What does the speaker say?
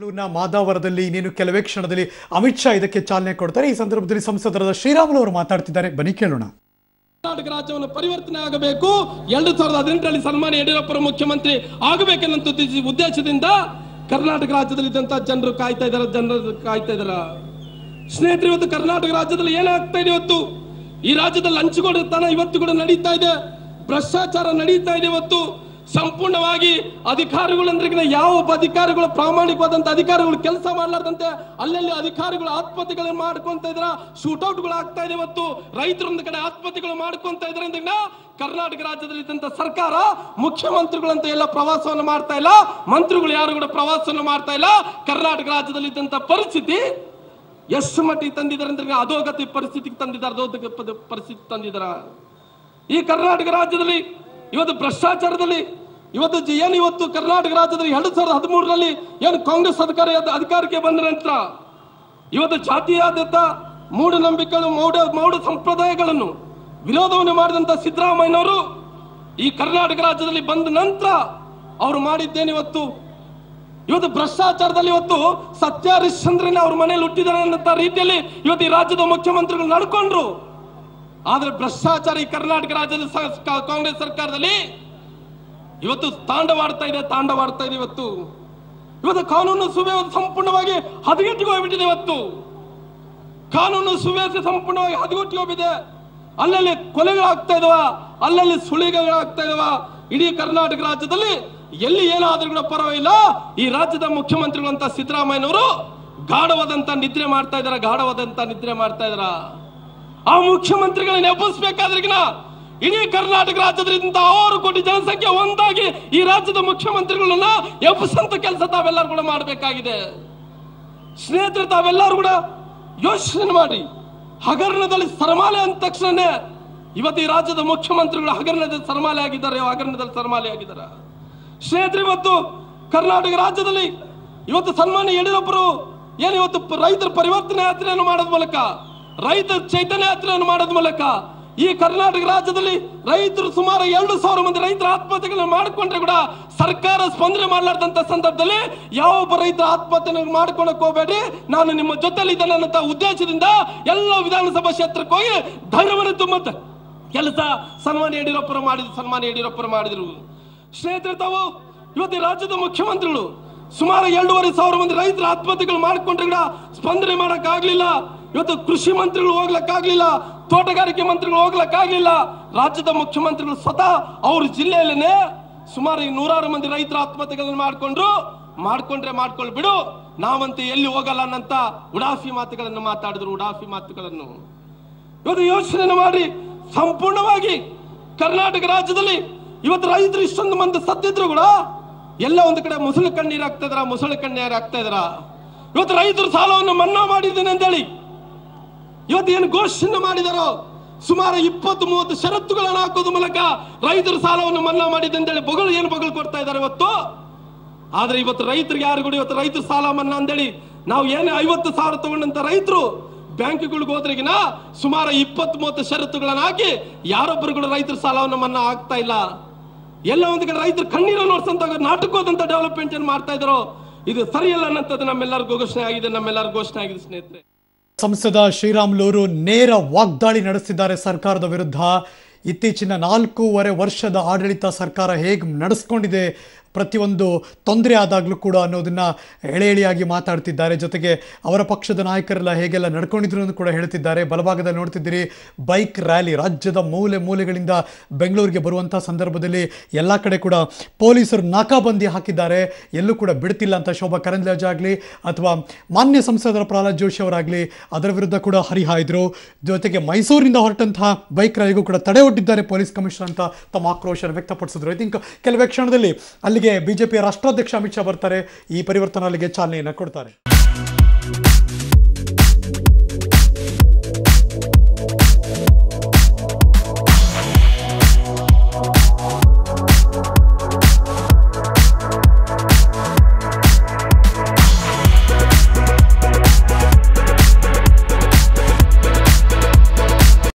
ಬೆಂಗಳೂರಿನ ಮಾದಾವರದಲ್ಲಿ ಇನ್ನೇನು ಕೆಲವೇ ಕ್ಷಣದಲ್ಲಿ ಅಮಿತ್ ಶಾ ಇದಕ್ಕೆ ಚಾಲನೆ ಕೊಡ್ತಾರೆ ಈ ಸಂದರ್ಭದಲ್ಲಿ ಸಂಸದರಾದ ಶ್ರೀರಾಮುಲು ಅವರು ಮಾತಾಡ್ತಿದ್ದಾರೆ ಬನ್ನಿ ಕೇಳೋಣ ಕರ್ನಾಟಕ ರಾಜ್ಯವನ್ನು ಪರಿವರ್ತನೆ ಆಗಬೇಕು ಎರಡು ಸಾವಿರದ ಹದಿನೆಂಟರಲ್ಲಿ ಸನ್ಮಾನ್ಯ ಯಡಿಯೂರಪ್ಪರ ಮುಖ್ಯಮಂತ್ರಿ ಆಗಬೇಕೆನ್ನುವಂತ ಉದ್ದೇಶ- ಉದ್ದೇಶದಿಂದ ಕರ್ನಾಟಕ ರಾಜ್ಯದಲ್ಲಿ ಇದ್ದಂತ ಜನರು ಕಾಯ್ತಾ ಇದಾರೆ ಜನರು ಕಾಯ್ತಾ ಇದಾರ ಸ್ನೇಹಿತರೆ ಇವತ್ತು ಕರ್ನಾಟಕ ರಾಜ್ಯದಲ್ಲಿ ಏನಾಗ್ತಾ ಇದೆ ಇವತ್ತು ಈ ರಾಜ್ಯದಲ್ಲಿ ಹಂಚಿಕೊಳ್ಳುತ್ತಾನ ಇವತ್ತು ಕೂಡ ನಡೀತಾ ಇದೆ ಭ್ರಷ್ಟಾಚಾರ ನಡೀತಾ ಇದೆ ಇವತ್ತು ಸಂಪೂರ್ಣವಾಗಿ ಅಧಿಕಾರಿಗಳು ಅಂದ್ರೆ ಯಾವ ಒಬ್ಬ ಅಧಿಕಾರಿಗಳು ಪ್ರಾಮಾಣಿಕವಾದಂತ ಅಧಿಕಾರಿಗಳು ಕೆಲಸ ಮಾಡಲಾರ್ದಂತೆ ಅಲ್ಲಲ್ಲಿ ಅಧಿಕಾರಿಗಳು ಆತ್ಮಹತ್ಯೆಗಳನ್ನು ಮಾಡ್ಕೊಂತ ಇದ್ರ ಶೂಟೌಟ್ಗಳು ಆಗ್ತಾ ಇದೆ ಇವತ್ತು ರೈತರೊಂದು ಕಡೆ ಆತ್ಮಹತ್ಯೆಗಳು ಮಾಡ್ಕೊಂತ ಇದ್ರಿಂದ ಕರ್ನಾಟಕ ರಾಜ್ಯದಲ್ಲಿ ಇದ್ದಂತ ಸರ್ಕಾರ ಮುಖ್ಯಮಂತ್ರಿಗಳಂತ ಎಲ್ಲ ಪ್ರವಾಸವನ್ನು ಮಾಡ್ತಾ ಇಲ್ಲ ಮಂತ್ರಿಗಳು ಯಾರು ಕೂಡ ಪ್ರವಾಸವನ್ನು ಮಾಡ್ತಾ ಇಲ್ಲ ಕರ್ನಾಟಕ ರಾಜ್ಯದಲ್ಲಿ ಇದ್ದಂತ ಪರಿಸ್ಥಿತಿ ಎಷ್ಟು ಮಟ್ಟಿಗೆ ತಂದಿದ್ದಾರೆ ಅಂದ್ರೆ ಅಧೋಗತಿ ಪರಿಸ್ಥಿತಿಗೆ ತಂದಿದ್ದಾರೆ ಅಧೋಗತಿ ಪದ- ಪರಿಸ್ಥಿತಿ ತಂದಿದ್ದಾರ ಈ ಕರ್ನಾಟಕ ರಾಜ್ಯದಲ್ಲಿ ಇವತ್ತು ಭ್ರಷ್ಟಾಚಾರದಲ್ಲಿ ಇವತ್ತು ಜ- ಏನು ಇವತ್ತು ಕರ್ನಾಟಕ ರಾಜ್ಯದಲ್ಲಿ ಎರಡು ಸಾವಿರದ ಹದಿಮೂರರಲ್ಲಿ ಏನು ಕಾಂಗ್ರೆಸ್ ಅಧಿಕಾರ ಅಧಿಕಾರಕ್ಕೆ ಬಂದ ನಂತರ ಇವತ್ತು ಜಾತಿಯಾದ್ಯಂತ ಮೂಢನಂಬಿಕೆಗಳು ಮೌಢ ಮೌಢ ಸಂಪ್ರದಾಯಗಳನ್ನು ವಿರೋಧವನ್ನು ಮಾಡಿದಂತ ಸಿದ್ದರಾಮಯ್ಯನವರು ಈ ಕರ್ನಾಟಕ ರಾಜ್ಯದಲ್ಲಿ ಬಂದ ನಂತರ ಅವರು ಮಾಡಿದ್ದೇನು ಇವತ್ತು ಇವತ್ತು ಭ್ರಷ್ಟಾಚಾರದಲ್ಲಿ ಇವತ್ತು ಸತ್ಯ ಹರಿಶ್ಚಂದ್ರನ ಅವ್ರ ಮನೆಯಲ್ಲಿ ಹುಟ್ಟಿದಾರೆ ಅನ್ನೋ ರೀತಿಯಲ್ಲಿ ಇವತ್ತು ಈ ರಾಜ್ಯದ ಮುಖ್ಯಮಂತ್ರಿಗಳು ನಡ್ಕೊಂಡ್ರು ಆದ್ರೆ ಭ್ರಷ್ಟಾಚಾರ ಈ ಕರ್ನಾಟಕ ರಾಜ್ಯದ ಸ- ಕ- ಕಾಂಗ್ರೆಸ್ ಸರ್ಕಾರದಲ್ಲಿ ಇವತ್ತು ತಾಂಡವಾಡ್ತಾ ಇದೆ ತಾಂಡವಾಡ್ತಾ ಇದೆ ಇವತ್ತು ಇವತ್ತು ಕಾನೂನು ಸುವ್ಯವಸ್ಥೆ ಸಂಪೂರ್ಣವಾಗಿ ಹದಗೆಟ್ಟಿಗೆ ಹೋಗ್ಬಿಟ್ಟಿದೆ ಇವತ್ತು ಕಾನೂನು ಸುವ್ಯವಸ್ಥೆ ಸಂಪೂರ್ಣವಾಗಿ ಹದಗೆಟ್ಟಿಗೆ ಹೋಗಿದೆ ಅಲ್ಲಲ್ಲಿ ಕೊಲೆಗಳಾಗ್ತಾ ಇದಾವ ಅಲ್ಲಲ್ಲಿ ಸುಳಿಗಳಾಗ್ತಾ ಇದಾವ ಇಡೀ ಕರ್ನಾಟಕ ರಾಜ್ಯದಲ್ಲಿ ಎಲ್ಲಿ ಏನಾದ್ರೂ ಕೂಡ ಪರವಾಗಿಲ್ಲ ಈ ರಾಜ್ಯದ ಮುಖ್ಯಮಂತ್ರಿಗಳಂತ ಸಿದ್ದರಾಮಯ್ಯನವರು ಗಾಢವಾದಂತ ನಿದ್ರೆ ಮಾಡ್ತಾ ಇದಾರ ಗಾಢವಾದಂತ ನಿದ್ರೆ ಮಾಡ್ತಾ ಇದಾರ ಆ ಮುಖ್ಯಮಂತ್ರಿಗಳನ್ನ ಎಬ್ಬಿಸ್ಬೇಕಾದ್ರಿಗಿನ ಇಡೀ ಕರ್ನಾಟಕ ರಾಜ್ಯದಿಂದ ಆರು ಕೋಟಿ ಜನಸಂಖ್ಯೆ ಒಂದಾಗಿ ಈ ರಾಜ್ಯದ ಮುಖ್ಯಮಂತ್ರಿಗಳನ್ನ ಎಬ್ಬಿಸಂತ ಕೆಲಸ ತಾವೆಲ್ಲರೂ ಕೂಡ ಮಾಡಬೇಕಾಗಿದೆ ಸ್ನೇಹಿತರೆ ತಾವೆಲ್ಲರೂ ಕೂಡ ಯೋಚನೆ ಮಾಡಿ ಹಗರಣದಲ್ಲಿ ಸರಮಾಲೆ ಅಂದ ತಕ್ಷಣನೇ ಇವತ್ತು ಈ ರಾಜ್ಯದ ಮುಖ್ಯಮಂತ್ರಿಗಳು ಹಗರಣದಲ್ಲಿ ಸರಮಾಲೆ ಆಗಿದ್ದಾರೆ ಹಗರಣದಲ್ಲಿ ಸರಮಾಲೆ ಆಗಿದ್ದಾರೆ ಸ್ನೇಹಿತರೆ ಇವತ್ತು ಕರ್ನಾಟಕ ರಾಜ್ಯದಲ್ಲಿ ಇವತ್ತು ಸನ್ಮಾನ್ಯ ಯಡಿಯೂರಪ್ಪರು ಏನು ಇವತ್ತು ಪ- ರೈತರ ಪರಿವರ್ತನೆ ಯಾತ್ರೆಯನ್ನು ಮಾಡೋದ್ ಮೂಲಕ ರೈತ ಚೈತನ್ಯ ಯಾತ್ರೆಯನ್ನು ಮಾಡೋದ್ ಮೂಲಕ ಈ ಕರ್ನಾಟಕ ರಾಜ್ಯದಲ್ಲಿ ರೈತರು ಸುಮಾರು ಎರಡು ಸಾವಿರ ಮಂದಿ ರೈತರ ಆತ್ಮಹತ್ಯೆಗಳನ್ನು ಮಾಡಿಕೊಂಡ್ರೆ ಕೂಡ ಸರ್ಕಾರ ಸ್ಪಂದನೆ ಮಾಡಲಾರ್ದಂತ ಸಂದರ್ಭದಲ್ಲಿ ಯಾವೊಬ್ಬ ರೈತರ ಆತ್ಮಹತ್ಯೆ ಮಾಡ್ಕೊಳಕ್ ಹೋಗಬೇಡಿ ನಾನು ನಿಮ್ಮ ಜೊತೆಲಿ ಇದ್ದೇನೆ ಅನ್ನೋ ಉದ್ದೇಶದಿಂದ ಎಲ್ಲ ವಿಧಾನಸಭಾ ಕ್ಷೇತ್ರಕ್ಕೆ ಹೋಗಿ ಧೈರ್ಯವನ್ನು ತುಂಬುತ್ತ ಕೆಲಸ ಸನ್ಮಾನ್ಯ ಯಡಿಯೂರಪ್ಪರು ಮಾಡಿದ್ರು ಸನ್ಮಾನ್ಯ ಯಡಿಯೂರಪ್ಪರು ಮಾಡಿದ್ರು ಸ್ನೇಹಿತರೆ ತಾವು ಇವತ್ತು ಈ ರಾಜ್ಯದ ಮುಖ್ಯಮಂತ್ರಿಗಳು ಸುಮಾರು ಎರಡೂವರೆ ಸಾವಿರ ಮಂದಿ ರೈತರ ಆತ್ಮಹತ್ಯೆಗಳು ಮಾಡಿಕೊಂಡ್ರೆ ಕೂಡ ಸ್ಪಂದನೆ ಮಾಡಕ್ ಆಗ್ಲಿಲ್ಲ ಇವತ್ತು ಕೃಷಿ ಮಂತ್ರಿಗಳು ಹೋಗ್ಲಕ್ಕಾಗ್ಲಿಲ್ಲ ತೋಟಗಾರಿಕೆ ಮಂತ್ರಿಗಳು ಹೋಗ್ಲಕ್ಕಾಗ್ಲಿಲ್ಲ ರಾಜ್ಯದ ಮುಖ್ಯಮಂತ್ರಿಗಳು ಸ್ವತಃ ಅವ್ರ ಜಿಲ್ಲೆಯಲ್ಲೇನೆ ಸುಮಾರು ಈ ನೂರಾರು ಮಂದಿ ರೈತರ ಆತ್ಮಹತ್ಯೆಗಳನ್ನು ಮಾಡ್ಕೊಂಡ್ರು ಮಾಡ್ಕೊಂಡ್ರೆ ಮಾಡ್ಕೊಳ್ ಬಿಡು ನಾವಂತೆ ಎಲ್ಲಿ ಹೋಗಲ್ಲ ಅನ್ನಂತ ಉಡಾಫಿ ಮಾತುಗಳನ್ನು ಮಾತಾಡಿದ್ರು ಉಡಾಫಿ ಮಾತುಗಳನ್ನು ಇವತ್ತು ಯೋಚನೆ ಮಾಡಿ ಸಂಪೂರ್ಣವಾಗಿ ಕರ್ನಾಟಕ ರಾಜ್ಯದಲ್ಲಿ ಇವತ್ತು ರೈತರು ಇಷ್ಟೊಂದು ಮಂದಿ ಸತ್ತಿದ್ರು ಕೂಡ ಎಲ್ಲ ಒಂದು ಕಡೆ ಮುಸಳು ಕಣ್ಣೀರು ಆಗ್ತಾ ಇದಾರ ಮುಸಳು ಕಣ್ಣೀರು ಆಗ್ತಾ ಇದಾರ ಇವತ್ತು ರೈತರು ಸಾಲವನ್ನು ಮನ್ನಾ ಮಾಡಿದ್ದೇನೆ ಅಂತೇಳಿ ಇವತ್ತು ಏನು ಘೋಷಣೆ ಮಾಡಿದಾರೋ ಸುಮಾರು ಇಪ್ಪತ್ತು ಮೂವತ್ತು ಷರತ್ತುಗಳನ್ನು ಹಾಕೋದ್ರ ಮೂಲಕ ರೈತರ ಸಾಲವನ್ನು ಮನ್ನಾ ಮಾಡಿದೆ ಅಂತೇಳಿ ಬೊಗಳು ಏನು ಬೊಗಳು ಕೊಡ್ತಾ ಇದ್ದಾರೆ ಇವತ್ತು ಆದ್ರೆ ಇವತ್ತು ರೈತರಿಗೆ ಯಾರು ಕೂಡ ಇವತ್ತು ರೈತರ ಸಾಲ ಮನ್ನಾ ಅಂತೇಳಿ ನಾವು ಏನೇ ಐವತ್ತು ಸಾವಿರ ತಗೊಂಡಂತ ರೈತರು ಬ್ಯಾಂಕ್ಗಳಿಗೆ ಹೋದ್ರಿಗಿನ ಸುಮಾರು ಇಪ್ಪತ್ತು ಮೂವತ್ತು ಷರತ್ತುಗಳನ್ನು ಹಾಕಿ ಯಾರೊಬ್ಬರು ಕೂಡ ರೈತರ ಸಾಲವನ್ನು ಮನ್ನಾ ಆಗ್ತಾ ಇಲ್ಲ ಎಲ್ಲ ಒಂದು ಕಡೆ ರೈತರು ಕಣ್ಣೀರು ನೋಡ್ಸಂತ ನಾಟಕವಾದಂತ ಡೆವಲಪ್ಮೆಂಟ್ ಏನ್ ಮಾಡ್ತಾ ಇದಾರೋ ಇದು ಸರಿಯಲ್ಲ ಅನ್ನಂಥದ್ದು ನಮ್ಮೆಲ್ಲರಿಗೂ ಘೋಷಣೆ ಆಗಿದೆ ನಮ್ಮೆಲ್ಲರಿಗೂ ಘೋಷಣೆ ಆಗಿದೆ ಸ್ನೇಹಿತರೆ ಸಂಸದ ಶ್ರೀರಾಮುಲು ಅವರು ನೇರ ವಾಗ್ದಾಳಿ ನಡೆಸಿದ್ದಾರೆ ಸರ್ಕಾರದ ವಿರುದ್ಧ ಇತ್ತೀಚಿನ ನಾಲ್ಕೂವರೆ ವರ್ಷದ ಆಡಳಿತ ಸರ್ಕಾರ ಹೇಗೆ ನಡೆಸ್ಕೊಂಡಿದೆ ಪ್ರತಿಯೊಂದು ತೊಂದರೆ ಆದಾಗಲೂ ಕೂಡ ಅನ್ನೋದನ್ನ ಎಳೆ ಎಳೆಯಾಗಿ ಮಾತಾಡ್ತಿದ್ದಾರೆ ಜೊತೆಗೆ ಅವರ ಪಕ್ಷದ ನಾಯಕರೆಲ್ಲ ಹೇಗೆಲ್ಲ ನಡ್ಕೊಂಡಿದ್ರು ಅಂತ ಕೂಡ ಹೇಳ್ತಿದ್ದಾರೆ ಬಲಭಾಗದಲ್ಲಿ ನೋಡ್ತಿದ್ದೀರಿ ಬೈಕ್ ರ್ಯಾಲಿ ರಾಜ್ಯದ ಮೂಲೆ ಮೂಲೆಗಳಿಂದ ಬೆಂಗಳೂರಿಗೆ ಬರುವಂಥ ಸಂದರ್ಭದಲ್ಲಿ ಎಲ್ಲ ಕಡೆ ಕೂಡ ಪೊಲೀಸರು ನಾಕಾಬಂದಿ ಹಾಕಿದ್ದಾರೆ ಎಲ್ಲೂ ಕೂಡ ಬಿಡ್ತಿಲ್ಲ ಅಂತ ಶೋಭಾ ಕರಂದ್ಲಾಜೆ ಆಗಲಿ ಅಥವಾ ಮಾನ್ಯ ಸಂಸದರ ಪ್ರಹ್ಲಾದ್ ಜೋಶಿ ಅವರಾಗಲಿ ಅದರ ವಿರುದ್ಧ ಕೂಡ ಹರಿಹಾಯ್ದರು ಜೊತೆಗೆ ಮೈಸೂರಿನಿಂದ ಹೊರಟಂತಹ ಬೈಕ್ ರ್ಯಾಲಿಗೂ ಕೂಡ ತಡೆ ಒಡ್ಡಿದ್ದಾರೆ ಪೊಲೀಸ್ ಕಮಿಷನರ್ ಅಂತ ತಮ್ಮ ಆಕ್ರೋಶ ವ್ಯಕ್ತಪಡಿಸಿದ್ರು ಐ ಥಿಂಕ್ ಕೆಲವೇ ಕ್ಷಣದಲ್ಲಿ ಅಲ್ಲಿಗೆ ಬಿಜೆಪಿಯ ರಾಷ್ಟ್ರಾಧ್ಯಕ್ಷ ಅಮಿತ್ ಶಾ ಬರ್ತಾರೆ ಈ ಪರಿವರ್ತನಾ ಅಲ್ಲಿಗೆ ಚಾಲನೆಯನ್ನು ಕೊಡ್ತಾರೆ